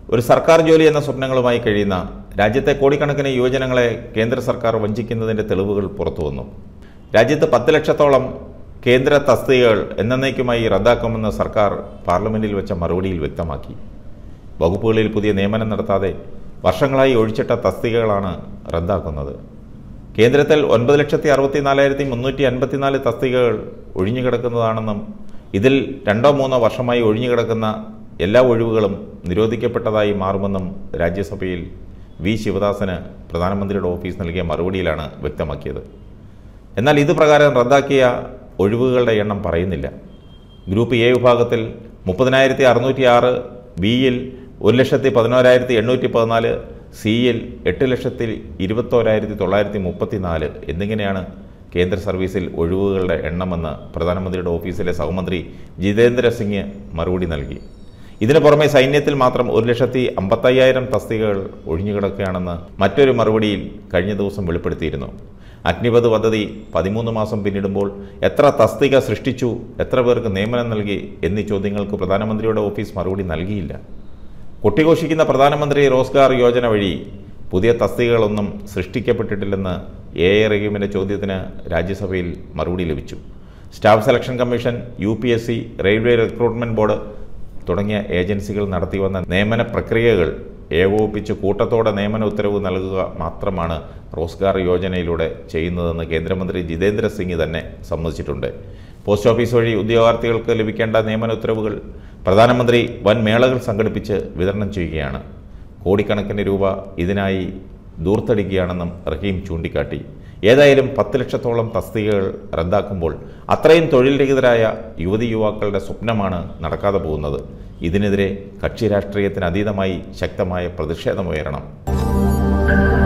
ഒരു സർക്കാർ ജോലി എന്ന സ്വപ്നങ്ങളുമായി കഴിയുന്ന രാജ്യത്തെ കോടിക്കണക്കിന് യുവജനങ്ങളെ കേന്ദ്ര സർക്കാർ വഞ്ചിക്കുന്നതിൻ്റെ തെളിവുകൾ പുറത്തു വന്നു രാജ്യത്ത് പത്ത് ലക്ഷത്തോളം കേന്ദ്ര തസ്തികകൾ എന്നേക്കുമായി റദ്ദാക്കുമെന്ന് സർക്കാർ പാർലമെന്റിൽ വെച്ച മറുപടിയിൽ വ്യക്തമാക്കി വകുപ്പുകളിൽ പുതിയ നിയമനം നടത്താതെ വർഷങ്ങളായി ഒഴിച്ചിട്ട തസ്തികകളാണ് റദ്ദാക്കുന്നത് കേന്ദ്രത്തിൽ ഒൻപത് ലക്ഷത്തി അറുപത്തിനാലായിരത്തി മുന്നൂറ്റി അൻപത്തിനാല് തസ്തികകൾ ഒഴിഞ്ഞുകിടക്കുന്നതാണെന്നും ഇതിൽ രണ്ടോ മൂന്നോ വർഷമായി ഒഴിഞ്ഞുകിടക്കുന്ന എല്ലാ ഒഴിവുകളും നിരോധിക്കപ്പെട്ടതായി മാറുമെന്നും രാജ്യസഭയിൽ വി ശിവദാസന് പ്രധാനമന്ത്രിയുടെ ഓഫീസ് നൽകിയ മറുപടിയിലാണ് വ്യക്തമാക്കിയത് എന്നാൽ ഇത് പ്രകാരം റദ്ദാക്കിയ ഒഴിവുകളുടെ എണ്ണം പറയുന്നില്ല ഗ്രൂപ്പ് എ വിഭാഗത്തിൽ മുപ്പതിനായിരത്തി അറുന്നൂറ്റി ആറ് ബിയിൽ ഒരു ലക്ഷത്തി പതിനോരായിരത്തി എണ്ണൂറ്റി പതിനാല് സിയിൽ എട്ട് ലക്ഷത്തി ഇരുപത്തോരായിരത്തി തൊള്ളായിരത്തി മുപ്പത്തിനാല് എന്നിങ്ങനെയാണ് കേന്ദ്ര സർവീസിൽ ഒഴിവുകളുടെ എണ്ണമെന്ന് പ്രധാനമന്ത്രിയുടെ ഓഫീസിലെ സഹമന്ത്രി ജിതേന്ദ്ര സിംഗ് മറുപടി നൽകി ഇതിനു പുറമെ സൈന്യത്തിൽ മാത്രം ഒരു ലക്ഷത്തി അമ്പത്തയ്യായിരം തസ്തികകൾ ഒഴിഞ്ഞുകിടക്കുകയാണെന്ന് മറ്റൊരു മറുപടിയിൽ കഴിഞ്ഞ ദിവസം വെളിപ്പെടുത്തിയിരുന്നു അഗ്നിപത് പദ്ധതി പതിമൂന്ന് മാസം പിന്നിടുമ്പോൾ എത്ര തസ്തിക സൃഷ്ടിച്ചു എത്ര പേർക്ക് നിയമനം നൽകി എന്നീ ചോദ്യങ്ങൾക്ക് പ്രധാനമന്ത്രിയുടെ ഓഫീസ് മറുപടി നൽകിയില്ല കൊട്ടിഘോഷിക്കുന്ന പ്രധാനമന്ത്രി റോസ്ഗാർ യോജന വഴി പുതിയ തസ്തികകളൊന്നും സൃഷ്ടിക്കപ്പെട്ടിട്ടില്ലെന്ന് എ എ റഹീമിൻ്റെ ചോദ്യത്തിന് രാജ്യസഭയിൽ മറുപടി ലഭിച്ചു staff selection commission U P S C railway recruitment board തുടങ്ങിയ ഏജൻസികൾ നടത്തിവന്ന നിയമന പ്രക്രിയകൾ ഏകോപിപ്പിച്ച് കൂട്ടത്തോടെ നിയമന ഉത്തരവ് നൽകുക മാത്രമാണ് റോസ്ഗാർ യോജനയിലൂടെ ചെയ്യുന്നതെന്ന് കേന്ദ്രമന്ത്രി ജിതേന്ദ്ര സിംഗ് തന്നെ സമ്മതിച്ചിട്ടുണ്ട് പോസ്റ്റ് ഓഫീസ് വഴി ഉദ്യോഗാർത്ഥികൾക്ക് ലഭിക്കേണ്ട നിയമന ഉത്തരവുകൾ പ്രധാനമന്ത്രി വൻ മേളകൾ സംഘടിപ്പിച്ച് വിതരണം ചെയ്യുകയാണ് കോടിക്കണക്കിന് രൂപ ഇതിനായി ദൂർത്തടിക്കുകയാണെന്നും റഹീം ചൂണ്ടിക്കാട്ടി ഏതായാലും പത്ത് ലക്ഷത്തോളം തസ്തികകൾ റദ്ദാക്കുമ്പോൾ അത്രയും തൊഴിൽ രഹിതരായ യുവതി യുവാക്കളുടെ സ്വപ്നമാണ് നടക്കാതെ പോകുന്നത് ഇതിനെതിരെ കക്ഷി രാഷ്ട്രീയത്തിന് അതീതമായി ശക്തമായ പ്രതിഷേധമുയരണം